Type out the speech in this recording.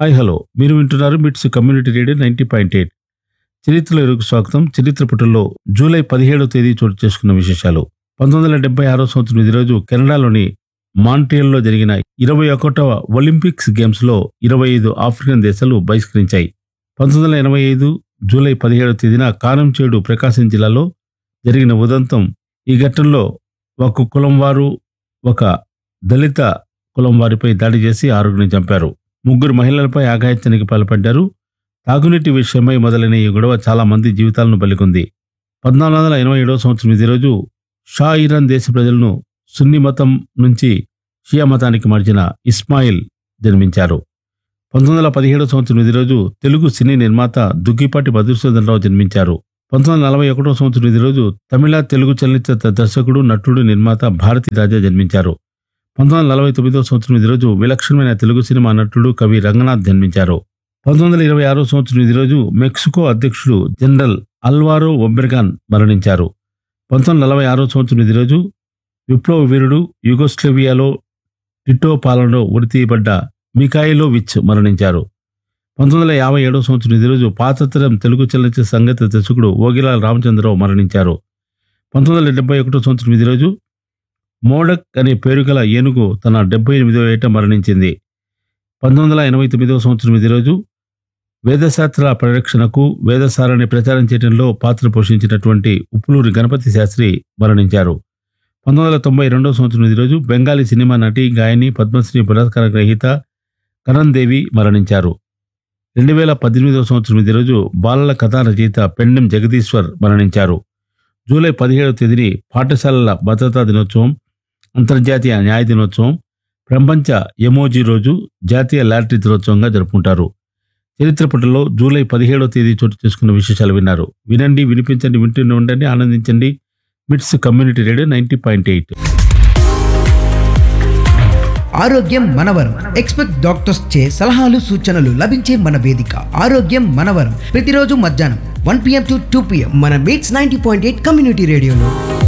hi hello మీరు వింటున్నారు MITS community radio ninety point eight చరిత్రలో ఎరుకు స్వాగతం చరిత్ర పుటల్లో జూలై పదిహేడవ తేదీ చోటు చేసుకున్న విశేషాలు పంతొమ్మిది వందల డెబ్బై ఆరో సంవత్సరం ఇది రోజు కెనడాలోని మాంట్రియల్లో జరిగిన ఇరవై ఒకటవ ఒలింపిక్స్ గేమ్స్లో ఇరవై ఐదు ఆఫ్రికన్ దేశాలు బహిష్కరించాయి పంతొమ్మిది వందల ఎనభై ఐదు జూలై పదిహేడవ తేదీన కారంచేడు ప్రకాశం జిల్లాలో జరిగిన ఉదంతం ఈ ఘట్టంలో ఒక కులం వారు ఒక దళిత కులం వారిపై దాడి చేసి ఆరుగురిని చంపారు ముగ్గురు మహిళలపై ఆఘాయిత్యానికి పాల్పడ్డారు తాగునీటి విషయమై మొదలైన ఈ గొడవ చాలా మంది జీవితాలను బలికొంది పద్నాలుగు వందల ఎనభై ఏడవ సంవత్సరం ఇదే రోజు షా ఇరాన్ దేశ ప్రజలను సున్ని మతం నుంచి షియా మతానికి మార్చిన ఇస్మాయిల్ జన్మించారు పంతొమ్మిది వందల పదిహేడవ సంవత్సరం ఇదే రోజు తెలుగు సినీ నిర్మాత దుగ్గిపాటి మధుసూదన్ రావు జన్మించారు పంతొమ్మిది వందల నలభై ఒకటో సంవత్సరం ఇదే రోజు తమిళ తెలుగు చలనచిత్ర దర్శకుడు నటుడు నిర్మాత భారతి రాజా జన్మించారు పంతొమ్మిది వందల నలభై తొమ్మిదో సంవత్సరం ఇది రోజు విలక్షణమైన తెలుగు సినిమా నటుడు కవి రంగనాథ్ జన్మించారు పంతొమ్మిది వందల ఇరవై ఆరో సంవత్సరం ఇది రోజు మెక్సికో అధ్యక్షుడు జనరల్ అల్వారో ఒబెర్గాన్ మరణించారు పంతొమ్మిది వందల నలభై ఆరో సంవత్సరం ఇది రోజు విప్లవ వీరుడు యుగోస్లేవియాలో టిటో పాలనలో ఉరితీయబడ్డ మికాయిలో విచ్ మరణించారు పంతొమ్మిది వందల యాభై ఏడో సంవత్సరం ఇది రోజు పాతతరం తెలుగు చలనచిత్ర సంగీత దర్శకుడు ఓగిలాల్ రామచంద్రరావు మరణించారు పంతొమ్మిది వందల డెబ్బై ఒకటో సంవత్సరం ఇది రోజు మోడక్ అనే పేరు గల ఏనుగు తన డెబ్బై ఎనిమిదవ ఏట మరణించింది పంతొమ్మిది వందల ఎనభై తొమ్మిదవ సంవత్సరం ఇది రోజు వేదశాస్త్రాల పరిరక్షణకు వేదసారాన్ని ప్రచారం చేయడంలో పాత్ర పోషించినటువంటి ఉప్పులూరి గణపతి శాస్త్రి మరణించారు పంతొమ్మిది వందల తొంభై రెండవ సంవత్సరం ఇది రోజు బెంగాలీ సినిమా నటి గాయని పద్మశ్రీ పురస్కార గ్రహీత కరణ్ దేవి మరణించారు రెండు వేల పద్దెనిమిదవ సంవత్సరం ఇది రోజు బాలల కథా రచయిత పెండెం జగదీశ్వర్ మరణించారు జూలై పదిహేడవ తేదీని పాఠశాలల భద్రతా దినోత్సవం అంతర్జాతీయ న్యాయ దినోత్సవం ప్రపంచ ఎమోజీ రోజు జాతీయ లాటరీ దినోత్సవంగా జరుపుకుంటారు చరిత్ర పుటలో జూలై పదిహేడవ తేదీ చోటు చేసుకున్న విశేషాలు విన్నారు వినండి వినిపించండి వింటూనే ఉండండి ఆనందించండి MITS community radio ninety point eight ఆరోగ్యం మనవరం ఎక్స్పెక్ట్ డాక్టర్స్ చే సలహాలు సూచనలు లభించే మన వేదిక ఆరోగ్యం మనవరం ప్రతిరోజు మధ్యాహ్నం one PM to two PM మన MITS ninety point eight community రేడియోలో